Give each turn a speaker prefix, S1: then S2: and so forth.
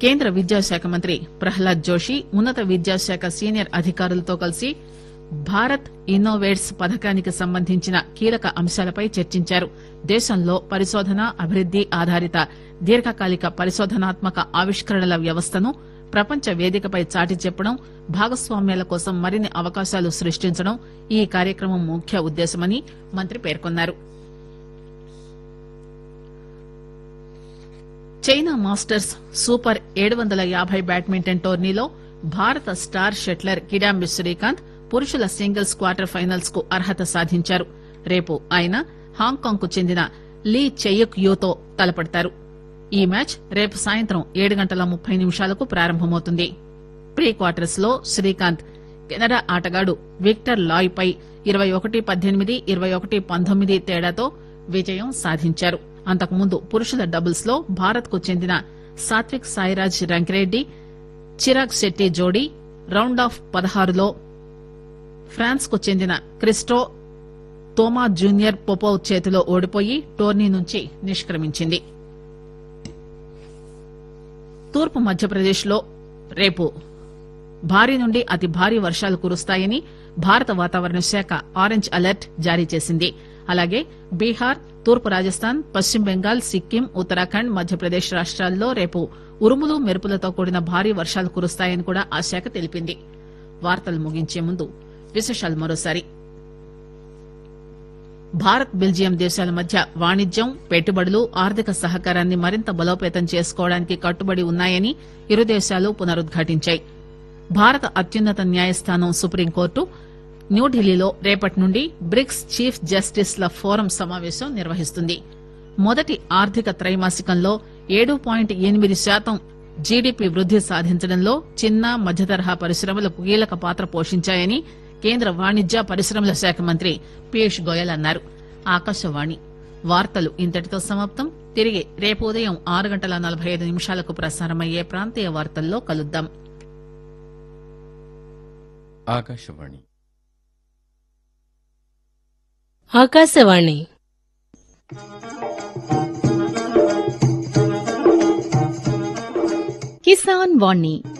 S1: కేంద్ర విద్యాశాఖ మంత్రి ప్రహ్లాద్ జోషి ఉన్నత విద్యాశాఖ సీనియర్ అధికారులతో కలిసి భారత్ ఇన్నోవేట్స్ పథకానికి సంబంధించిన కీలక అంశాలపై చర్చించారు దేశంలో పరిశోధన అభివృద్ది ఆధారిత దీర్ఘకాలిక పరిశోధనాత్మక ఆవిష్కరణల వ్యవస్థను ప్రపంచ వేదికపై చాటి చెప్పడం భాగస్వామ్యాల కోసం మరిన్ని అవకాశాలు సృష్టించడం ఈ కార్యక్రమం ముఖ్య ఉద్దేశమని మంత్రి పేర్కొన్నారు చైనా మాస్టర్స్ సూపర్ ఏడు వందల యాభై బ్యాడ్మింటన్ టోర్నీలో భారత స్టార్ షట్లర్ కిడాంబి శ్రీకాంత్ పురుషుల సింగిల్స్ క్వార్టర్ ఫైనల్స్ కు అర్హత సాధించారు రేపు ఆయన హాంకాంగ్ కు చెందిన లీ చెయ్యక్ యూతో తలపడతారు ఈ మ్యాచ్ రేపు సాయంత్రం ఏడు గంటల ముప్పై నిమిషాలకు ప్రారంభమవుతుంది ప్రీ క్వార్టర్స్ లో శ్రీకాంత్ కెనడా ఆటగాడు విక్టర్ లాయ్ పై ఇరవై ఒకటి పద్దెనిమిది ఇరవై ఒకటి పంతొమ్మిది తేడాతో విజయం సాధించారు అంతకుముందు పురుషుల డబుల్స్ లో భారత్ కు చెందిన సాత్విక్ సాయిరాజ్ రంకిరెడ్డి చిరాగ్ శెట్టి జోడీ రౌండ్ ఆఫ్ పదహారులో ఫ్రాన్స్ కు చెందిన క్రిస్టో తోమా జూనియర్ పొపోవ్ చేతిలో ఓడిపోయి టోర్నీ నుంచి నిష్క్రమించింది తూర్పు మధ్యప్రదేశ్ లో రేపు భారీ నుండి అతి భారీ వర్షాలు కురుస్తాయని భారత వాతావరణ శాఖ ఆరెంజ్ అలర్ట్ జారీ చేసింది అలాగే బీహార్ తూర్పు రాజస్థాన్ పశ్చిమ బెంగాల్ సిక్కిం ఉత్తరాఖండ్ మధ్యప్రదేశ్ రాష్ట్రాల్లో రేపు ఉరుములు మెరుపులతో కూడిన భారీ వర్షాలు కురుస్తాయని కూడా ఆ శాఖ తెలిపింది వార్తలు ముగించే ముందు విశేషాలు మరోసారి భారత్ బెల్జియం దేశాల మధ్య వాణిజ్యం పెట్టుబడులు ఆర్థిక సహకారాన్ని మరింత బలోపేతం చేసుకోవడానికి కట్టుబడి ఉన్నాయని ఇరు దేశాలు పునరుద్ఘాటించాయి భారత అత్యున్నత న్యాయస్థానం సుప్రీంకోర్టు న్యూఢిల్లీలో రేపటి నుండి బ్రిక్స్ చీఫ్ జస్టిస్ల ఫోరం సమావేశం నిర్వహిస్తుంది మొదటి ఆర్థిక త్రైమాసికంలో ఏడు పాయింట్ ఎనిమిది శాతం జీడీపీ వృద్ది సాధించడంలో చిన్న మధ్యతరహా పరిశ్రమలు కీలక పాత్ర పోషించాయని కేంద్ర వాణిజ్య పరిశ్రమల శాఖ మంత్రి పీయూష్ గోయల్ అన్నారు ఆకాశవాణి వార్తలు ఇంతటితో సమాప్తం తిరిగి రేపు ఉదయం ఆరు గంటల నలభై ఐదు నిమిషాలకు ప్రసారమయ్యే ప్రాంతీయ వార్తల్లో కలుద్దాం
S2: ఆకాశవాణి
S3: ఆకాశవాణి
S4: కిసాన్ వాణి